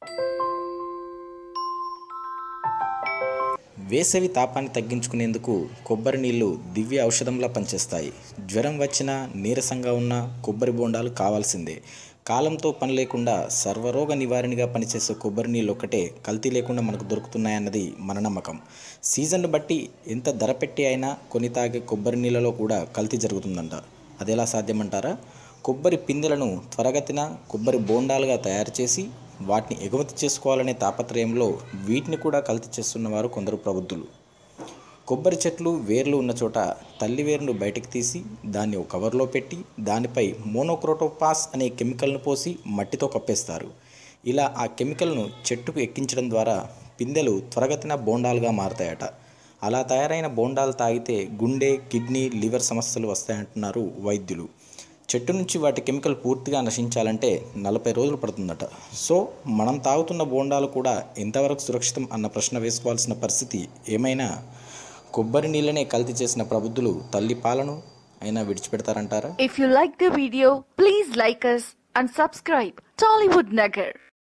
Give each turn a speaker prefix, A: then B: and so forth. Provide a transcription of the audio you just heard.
A: వేసవి తాపాన్ని తగ్గించుకునేందుకు కొబ్బరి నీళ్లు దివ్య ఔషధంలా పనిచేస్తాయి జ్వరం వచ్చినా నీరసంగా ఉన్నా కొబ్బరి బోండాలు కావాల్సిందే కాలంతో పని లేకుండా సర్వరోగ నివారణగా పనిచేసే కొబ్బరి నీళ్ళు ఒక్కటే కల్తీ లేకుండా మనకు దొరుకుతున్నాయన్నది మన నమ్మకం సీజన్ బట్టి ఎంత ధర పెట్టి అయినా కొని తాగే కొబ్బరి నీళ్ళలో కూడా కల్తీ జరుగుతుందంట అది ఎలా సాధ్యమంటారా కొబ్బరి పిందెలను త్వరగతిన కొబ్బరి బోండాలుగా తయారు చేసి వాటిని ఎగుమతి చేసుకోవాలనే తాపత్రయంలో వీటిని కూడా కల్తీ చేస్తున్నవారు కొందరు ప్రబుద్ధులు కొబ్బరి చెట్లు వేర్లు ఉన్న చోట తల్లి వేరును బయటకు తీసి దాన్ని ఒక కవర్లో పెట్టి దానిపై మోనోక్రోటోపాస్ అనే కెమికల్ను పోసి మట్టితో కప్పేస్తారు ఇలా ఆ కెమికల్ను చెట్టుకు ఎక్కించడం ద్వారా పిందెలు త్వరగతిన బోండాలుగా మారతాయట అలా తయారైన బోండాలు తాగితే గుండె కిడ్నీ లివర్ సమస్యలు వస్తాయంటున్నారు వైద్యులు చెట్టు నుంచి వాటి కెమికల్ పూర్తిగా నశించాలంటే నలభై రోజులు పడుతుందట సో మనం తాగుతున్న బోండాలు కూడా ఎంతవరకు సురక్షితం అన్న ప్రశ్న వేసుకోవాల్సిన పరిస్థితి ఏమైనా కొబ్బరి నీళ్ళనే కల్తీ చేసిన ప్రబుద్ధులు తల్లి పాలను అయినా విడిచిపెడతారంటారా
B: If you like the video, please like us and subscribe Tollywood Nagar.